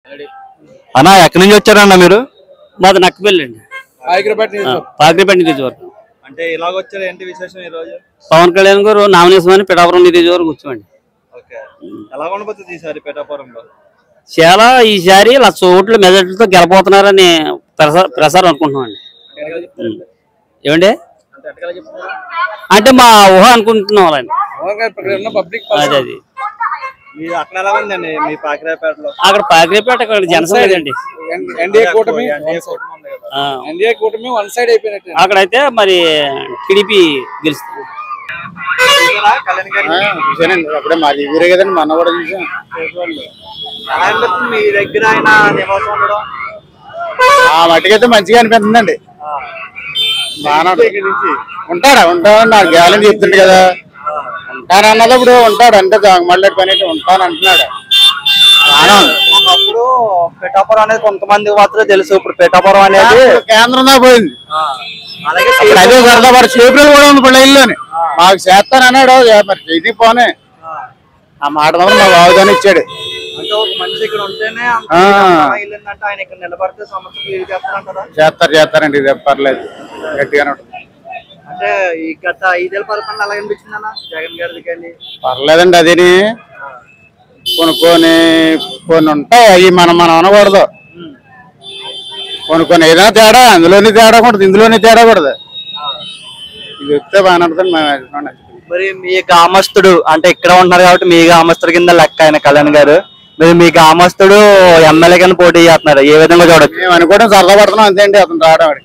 అన్నా ఎక్కడి నుంచి వచ్చారన్న మీరు మాది నక్కపల్లి అండి పాకిరిపేట నియోజకవర్గం అంటే ఇలాగ వచ్చారు ఏంటి విశేషం ఈ రోజు పవన్ కళ్యాణ్ గారు నామినేషన్ అని పిఠాపురం నియోజకవర్గం కూర్చోండి ఓకే ఎలా ఉండబోతుంది ఈసారి పేటాపురంలో చాలా ఈసారి లక్ష ఓట్ల మెజార్టీలతో గెలబోతున్నారని ప్రసారం ప్రసారం అనుకుంటున్నామండి ఉం. ఏమండి అంటే ఎట్టగలా చెప్తున్నారు అంటే మా ఊహ అనుకుంటున్నాం వాళ్ళని అదే అది మీ అక్కడ ఎలా ఉందండి మీ పాకిరాపేటలో అక్కడ పాకిరిపేట అక్కడ జనసేన లేదండి ఎన్డీఏ కూటమి ఎన్డీఏ కూటమి ఉంది కదా. ఆ, ఎన్డీఏ కూటమి వన్ సైడ్ అయిపోయినట్టు అక్కడైతే మరి టీడీపీ గెలుస్తుంది చూసారా కళ్యాణ్ గారిని? చూసానండి అప్పుడే మాది ఊరే కదండి మన కూడా చూసాం ఎలా అనిపిస్తుంది మీ దగ్గర ఆయన నివాసం ఉండడం ఆ మట్టికైతే మంచిగా అనిపిస్తుందండి ఆ. బాగా ఇక్కడి నుంచి ఉంటాడా ఉంటాడని నాకు గ్యాలంటీ చెప్తుంది కదా ఉంటాను అన్నది ఇప్పుడు ఉంటాడు అంటే మళ్ళీ పని అయితే ఉంటాను అంటున్నాడు బాగానే ఉంది. ఒకప్పుడు పిఠాపురం అనేది కొంతమంది మాత్రమే తెలుసు ఇప్పుడు పిఠాపురం అనేది ఇప్పుడు కేంద్రం దా పోయింది ఆ, అలాగే ఇప్పుడు అదే సరదా పడి చేపలు కూడా ఉంది పళ్ళిలోని మాకు చేస్తాను అన్నాడు ఏ మరి చేతి పోనే ఆ, ఆ మాట మాత్రం మా బావుగానే ఇచ్చాడు అంటే ఒక మనిషి ఇక్కడ ఉంటేనే అంత ఆ. ఇదంతా వెళ్ళిందంటే ఆయన ఇక్కడ నిలబడితే సమస్య క్లియర్ చేస్తారంటారా చేస్తారు చేస్తారండి ఇది పర్లేదు గట్టిగానే ఉంటుంది అంటే ఈ గత ఐదేళ్ళ పరిపాలన ఎలా అనిపించింది అన్న జగన్ గారిది కానీ పర్లేదండి అదేని కొన్ని కొన్ని కొన్ని ఉంటాయి అవి మనం మనం అనకూడదు కొన్ని కొన్ని ఏదైనా తేడా అందులోని తేడా కూడదు ఇందులోని తేడా కూడదు ఇది వస్తే బాగానే ఉంటుంది మేము అనుకున్నాం. మరి మీ గ్రామస్తుడు అంటే ఇక్కడ ఉంటున్నారు కాబట్టి మీ గ్రామస్తుడి కింద లెక్క ఆయన కళ్యాణ్ గారు మరి మీ గ్రామస్తుడు ఎమ్మెల్యే కింద పోటీ చేస్తున్నారు ఏ విధంగా చూడొచ్చు మేము అనుకోవడం సరదా పడుతున్నాం అంతే అండి అతను రావడం వాడికి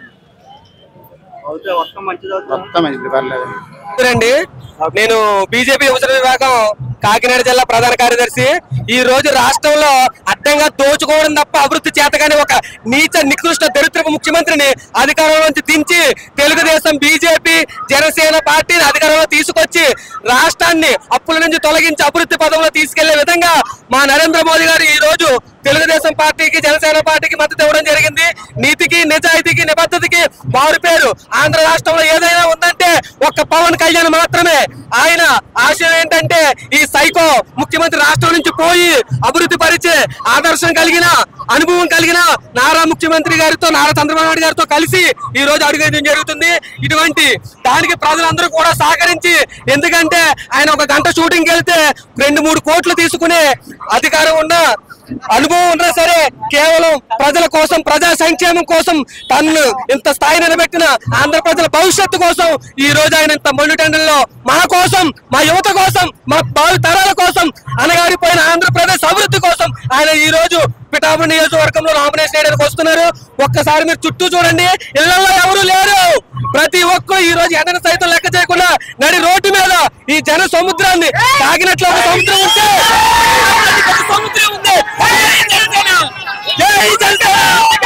మొత్తం మంచిది పర్లేదు అండి నేను బీజేపీ యువజన విభాగం కాకినాడ జిల్లా ప్రధాన కార్యదర్శి ఈ రోజు రాష్ట్రంలో అడ్డంగా దోచుకోవడం తప్ప అభివృద్ధి చేతగానే ఒక నీచ నికృష్ట దరిద్రపు ముఖ్యమంత్రిని అధికారంలో నుంచి దించి తెలుగుదేశం బీజేపీ జనసేన పార్టీని అధికారంలో తీసుకొచ్చి రాష్ట్రాన్ని అప్పుల నుంచి తొలగించి అభివృద్ధి పదంలో తీసుకెళ్లే విధంగా మా నరేంద్ర మోదీ గారు ఈ రోజు తెలుగుదేశం పార్టీకి జనసేన పార్టీకి మద్దతు ఇవ్వడం జరిగింది నీతికి నిజాయితీకి నిబద్ధతకి మారు పేరు ఆంధ్ర రాష్ట్రంలో ఏదైనా ఉందంటే ఒక్క పవన్ కళ్యాణ్ మాత్రమే ఆయన ఆశయం ఏంటంటే ఈ సైకో ముఖ్యమంత్రి రాష్ట్రం నుంచి పోయి అభివృద్ధి పరిచే ఆదర్శం కలిగిన అనుభవం కలిగిన నారా ముఖ్యమంత్రి గారితో నారా చంద్రబాబు నాయుడు గారితో కలిసి ఈ రోజు అడుగేయడం జరుగుతుంది ఇటువంటి దానికి ప్రజలందరూ కూడా సహకరించి ఎందుకంటే ఆయన ఒక గంట షూటింగ్ వెళ్తే రెండు మూడు కోట్లు తీసుకునే అధికారం ఉన్న అనుభవం ఉన్నా సరే కేవలం ప్రజల కోసం ప్రజా సంక్షేమం కోసం తను ఇంత స్థాయి నిలబెట్టిన ఆంధ్ర ప్రజల భవిష్యత్తు కోసం ఈ రోజు ఆయన ఇంత మొండిటెండల్లో మా కోసం మా యువత కోసం మా భావి తరాల కోసం అనగారిపోయిన ఆంధ్రప్రదేశ్ అభివృద్ధి కోసం ఆయన ఈ రోజు పిఠాపురం నియోజకవర్గంలో నామినేషన్ చేయడానికి వస్తున్నారు ఒక్కసారి మీరు చుట్టూ చూడండి ఇళ్లలో ఎవరు లేరు ప్రతి ఒక్కరు ఈ రోజు ఎండను సైతం లెక్క చేయకుండా నడి రోడ్డు మీద ఈ జన సముద్రాన్ని తాగినట్లు ఒక సముద్రం ఉంటే ఒక సముద్రం ఉంది జై జనసేన! జై జనసేన!